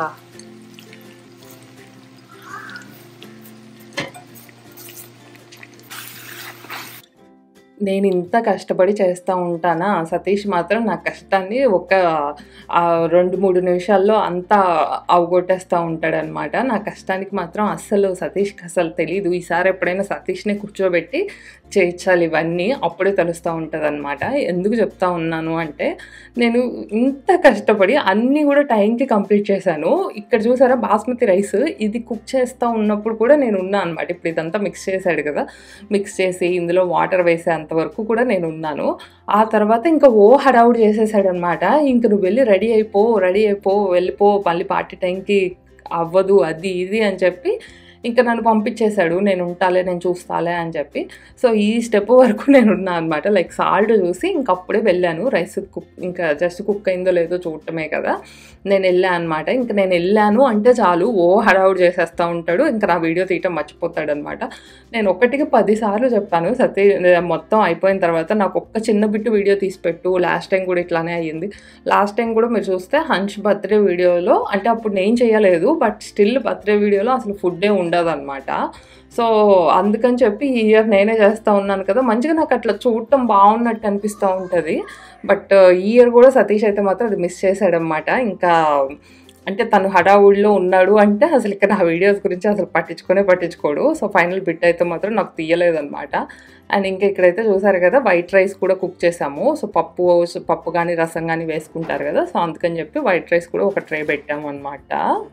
నేను ఇంత కష్టపడి చేస్తూ ఉంటానా సతీష్ మాత్రం నా కష్టాన్ని ఒక ఆ, రెండు మూడు నిమిషాల్లో అంతా అవగొట్టేస్తూ ఉంటాడనమాట నా కష్టానికి మాత్రం అస్సలు సతీష్కి అసలు తెలీదు ఈసారి ఎప్పుడైనా సతీష్ని కూర్చోబెట్టి చేయించాలి ఇవన్నీ అప్పుడే తెలుస్తూ ఉంటుంది అనమాట ఎందుకు చెప్తా ఉన్నాను అంటే నేను ఇంత కష్టపడి అన్నీ కూడా టైంకి కంప్లీట్ చేశాను ఇక్కడ చూసారా బాస్మతి రైస్ ఇది కుక్ చేస్తూ ఉన్నప్పుడు కూడా నేను ఉన్నా అనమాట ఇప్పుడు ఇదంతా మిక్స్ చేశాడు కదా మిక్స్ చేసి ఇందులో వాటర్ వేసేంత వరకు కూడా నేను ఉన్నాను ఆ తర్వాత ఇంకా ఓ హడావుడి చేసేసాడు అనమాట ఇంక నువ్వు వెళ్ళి రెడీ అయిపో రెడీ అయిపో వెళ్ళిపో మళ్ళీ పార్టీ టైంకి అవ్వదు అది ఇది అని చెప్పి ఇంకా నన్ను పంపించేశాడు నేను ఉంటాలే నేను చూస్తాలే అని చెప్పి సో ఈ స్టెప్ వరకు నేను ఉన్నా అనమాట లైక్ సాల్ట్ చూసి ఇంక అప్పుడే వెళ్ళాను రైస్ కుక్ ఇంకా జస్ట్ కుక్ అయిందో లేదో చూడటమే కదా నేను వెళ్ళాను అనమాట ఇంకా నేను వెళ్ళాను అంటే చాలు ఓ హడావుడు చేసేస్తూ ఉంటాడు ఇంకా నా వీడియో తీయటం మర్చిపోతాడు అనమాట నేను ఒకటికి పది సార్లు చెప్పాను సతీ మొత్తం అయిపోయిన తర్వాత నాకు ఒక్క చిన్న బిట్టు వీడియో తీసి పెట్టు లాస్ట్ టైం కూడా ఇట్లానే అయ్యింది లాస్ట్ టైం కూడా మీరు చూస్తే హంచ్ బర్త్డే వీడియోలో అంటే అప్పుడు నేను చేయలేదు బట్ స్టిల్ బర్త్డే వీడియోలో అసలు ఫుడ్డే ఉండదు అనమాట సో అందుకని చెప్పి ఈ ఇయర్ నేనే చేస్తూ ఉన్నాను కదా మంచిగా నాకు అట్లా చూడటం బాగున్నట్టు అనిపిస్తూ ఉంటుంది బట్ ఈ ఇయర్ కూడా సతీష్ అయితే మాత్రం అది మిస్ చేశాడనమాట ఇంకా అంటే తను హడావుడిలో ఉన్నాడు అంటే అసలు ఇక్కడ నా వీడియోస్ గురించి అసలు పట్టించుకునే పట్టించుకోడు సో ఫైనల్ బిట్ అయితే మాత్రం నాకు తీయలేదన్నమాట అండ్ ఇంకా ఇక్కడైతే చూసారు కదా వైట్ రైస్ కూడా కుక్ చేసాము సో పప్పు పప్పు కానీ రసం కానీ వేసుకుంటారు కదా సో అందుకని చెప్పి వైట్ రైస్ కూడా ఒక ట్రే పెట్టాము అనమాట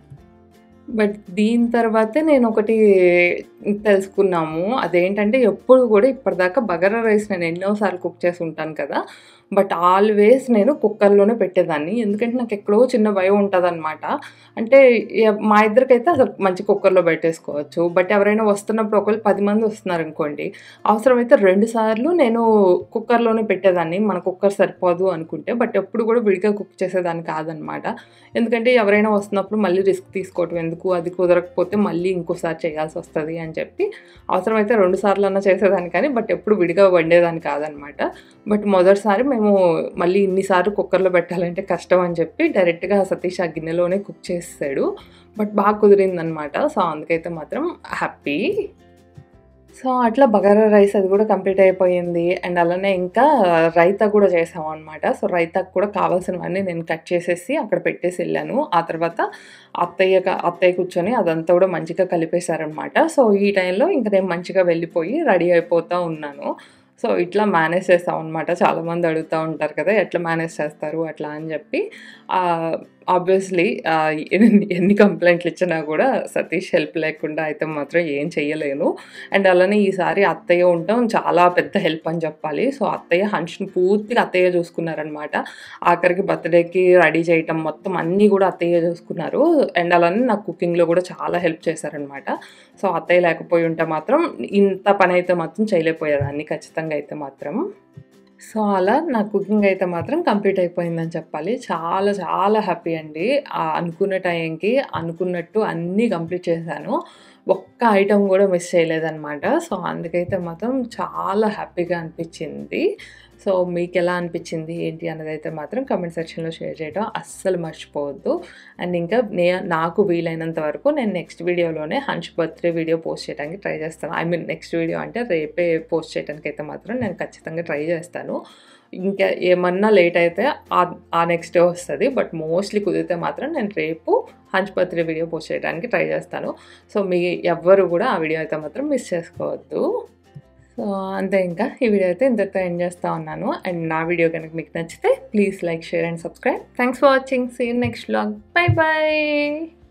బట్ దీని తర్వాతే నేను ఒకటి తెలుసుకున్నాము అదేంటంటే ఎప్పుడు కూడా ఇప్పటిదాకా బగారా రైస్ నేను ఎన్నోసార్లు కుక్ చేసి ఉంటాను కదా బట్ ఆల్వేస్ నేను కుక్కర్లోనే పెట్టేదాన్ని ఎందుకంటే నాకు ఎక్కడో చిన్న భయం ఉంటుంది అనమాట అంటే ఎ- మా ఇద్దరికైతే అసలు మంచి కుక్కర్లో పెట్టేసుకోవచ్చు బట్ ఎవరైనా వస్తున్నప్పుడు ఒకవేళ పది మంది వస్తున్నారు అనుకోండి అవసరమైతే రెండు సార్లు నేను కుక్కర్లోనే పెట్టేదాన్ని మన కుక్కర్ సరిపోదు అనుకుంటే బట్ ఎప్పుడు కూడా విడిగా కుక్ చేసేదాన్ని కాదనమాట ఎందుకంటే ఎవరైనా వస్తున్నప్పుడు మళ్ళీ రిస్క్ తీసుకోవటం ఎందుకు అది కుదరకపోతే మళ్ళీ ఇంకోసారి చేయాల్సి వస్తుంది అని చెప్పి అవసరమైతే రెండు సార్లు అన్నా చేసేదాన్ని కానీ బట్ ఎప్పుడు విడిగా వండేదాన్ని కాదనమాట బట్ మొదటిసారి మేము మళ్ళీ ఇన్నిసార్లు కుక్కర్లో పెట్టాలంటే కష్టం అని చెప్పి డైరెక్ట్గా సతీష్ ఆ గిన్నెలోనే కుక్ చేసాడు బట్ బాగా కుదిరిందనమాట సో అందుకైతే మాత్రం హ్యాపీ సో అట్లా బగారా రైస్ అది కూడా కంప్లీట్ అయిపోయింది అండ్ అలానే ఇంకా రైతా కూడా చేసాము అనమాట సో రైతాకు కూడా కావాల్సినవన్నీ నేను కట్ చేసేసి అక్కడ పెట్టేసి వెళ్ళాను ఆ తర్వాత అత్తయ్య క- అత్తయ్య కూర్చొని అదంతా కూడా మంచిగా కలిపేశారనమాట సో ఈ టైంలో ఇంకా నేను మంచిగా వెళ్ళిపోయి రెడీ అయిపోతూ ఉన్నాను సో ఇట్లా మేనేజ్ చేస్తాం అనమాట చాలామంది అడుగుతూ ఉంటారు కదా ఎట్లా మేనేజ్ చేస్తారు అట్లా అని చెప్పి ఆబ్వియస్లీ ఎన్ని కంప్లైంట్లు ఇచ్చినా కూడా సతీష్ హెల్ప్ లేకుండా అయితే మాత్రం ఏం చెయ్యలేను అండ్ అలానే ఈసారి అత్తయ్య ఉండటం చాలా పెద్ద హెల్ప్ అని చెప్పాలి సో అత్తయ్య హన్ష్ని పూర్తిగా అత్తయ్య చూసుకున్నారనమాట ఆఖరికి బర్త్డేకి రెడీ చేయటం మొత్తం అన్నీ కూడా అత్తయ్య చూసుకున్నారు అండ్ అలానే నాకు కుకింగ్లో కూడా చాలా హెల్ప్ చేశారనమాట సో అత్తయ్య లేకపోయి ఉంటే మాత్రం ఇంత పని అయితే మాత్రం చేయలేకపోయేదాన్ని ఖచ్చితంగా అయితే మాత్రం సో అలా నా కుకింగ్ అయితే మాత్రం కంప్లీట్ అయిపోయిందని చెప్పాలి చాలా చాలా హ్యాపీ అండి ఆ అనుకున్న టైంకి అనుకున్నట్టు అన్నీ కంప్లీట్ చేశాను ఒక్క ఐటెం కూడా మిస్ చేయలేదన్నమాట సో అందుకైతే మాత్రం చాలా హ్యాపీగా అనిపించింది సో మీకు ఎలా అనిపించింది ఏంటి అన్నది అయితే మాత్రం కమెంట్ సెక్షన్లో షేర్ చేయడం అస్సలు మర్చిపోవద్దు అండ్ ఇంకా నే నాకు వీలైనంత వరకు నేను నెక్స్ట్ వీడియోలోనే హంచ్ బర్త్డే వీడియో పోస్ట్ చేయడానికి ట్రై చేస్తాను ఐ మీన్ నెక్స్ట్ వీడియో అంటే రేపే పోస్ట్ చేయడానికి అయితే మాత్రం నేను ఖచ్చితంగా ట్రై చేస్తాను ఇంకా ఏమన్నా లేట్ అయితే ఆ- ఆ నెక్స్ట్ డే వస్తుంది బట్ మోస్ట్లీ కుదిరితే మాత్రం నేను రేపు హంచ్ బర్త్డే వీడియో పోస్ట్ చేయడానికి ట్రై చేస్తాను సో మీ ఎవ్వరు కూడా ఆ వీడియో అయితే మాత్రం మిస్ చేసుకోవద్దు సో అంతే ఇంకా ఈ వీడియో అయితే ఇంతతో ఎండ్ చేస్తూ ఉన్నాను అండ్ నా వీడియో కనుక మీకు నచ్చితే please like share and subscribe thanks for watching see next blog bye bye